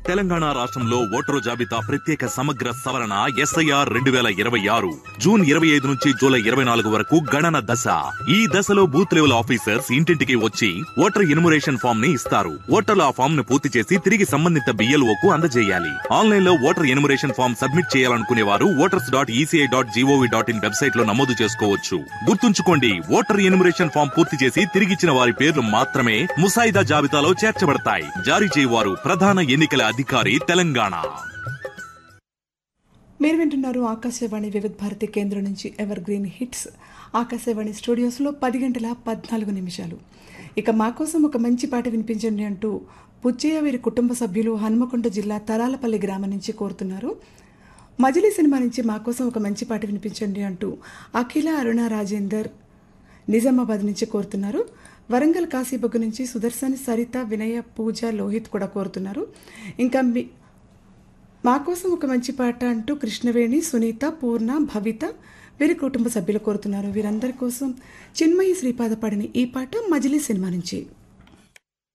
తెలంగాణ రాష్ట్రంలో ఓటరు జాబితా ప్రత్యేక సమగ్ర సవరణ ఎస్ఐఆర్ రెండు వేల ఇరవై ఆరు జూన్ ఇరవై ఐదు నుంచి జూలై ఇరవై నాలుగు వరకు గణన దశ ఈ దశలో బూత్ లెవెల్ ఆఫీసర్స్ ఇంటింటికి వచ్చి ఓటర్ ఎన్యుమరేషన్ ఫామ్ ని ఇస్తారు ఓటర్లు ఆ ఫామ్ ను పూర్తి చేసి తిరిగి సంబంధిత బిఎల్ఓ కు అందజేయాలి ఆన్లైన్ లో ఓటర్ ఎన్యుమరేషన్ ఫామ్ సబ్మిట్ చేయాలనుకునే వారు voters dot ECI dot GOV dot in website లో నమోదు చేసుకోవచ్చు గుర్తుంచుకోండి ఓటర్ ఎన్యుమరేషన్ ఫామ్ పూర్తి చేసి తిరిగిచ్చిన వారి పేర్లు మాత్రమే ముసాయిదా జాబితాలో చేర్చబడతాయి జారీ చేయవారు ప్రధాన ఎన్నికల అధికారి తెలంగాణ మీరు వింటున్నారు ఆకాశవాణి వివిధ భారతి కేంద్రం నుంచి ఎవర్ గ్రీన్ హిట్స్ ఆకాశవాణి స్టూడియోస్లో పది గంటల పద్నాలుగు నిమిషాలు ఇక మా కోసం ఒక మంచి పాట వినిపించండి అంటూ పుచ్చయ్య వీరి కుటుంబ సభ్యులు హనుమకొండ జిల్లా తరాలపల్లి గ్రామం నుంచి కోరుతున్నారు మజిలీ సినిమా నుంచి మా కోసం ఒక మంచి పాట వినిపించండి అంటూ అఖిల అరుణ రాజేందర్ నిజామాబాద్ నుంచి కోరుతున్నారు వరంగల్ కాశీబొగ్గు నుంచి సుదర్శన్ సరిత వినయ పూజ లోహిత్ కూడా కోరుతున్నారు ఇంకా మీ మా కోసం ఒక మంచి పాట అంటూ కృష్ణవేణి సునీత పూర్ణ భవిత వీరి కుటుంబ సభ్యులు కోరుతున్నారు వీరందరి కోసం చిన్మయి శ్రీపాద పాడిన ఈ పాట మజిలీ సినిమా నుంచి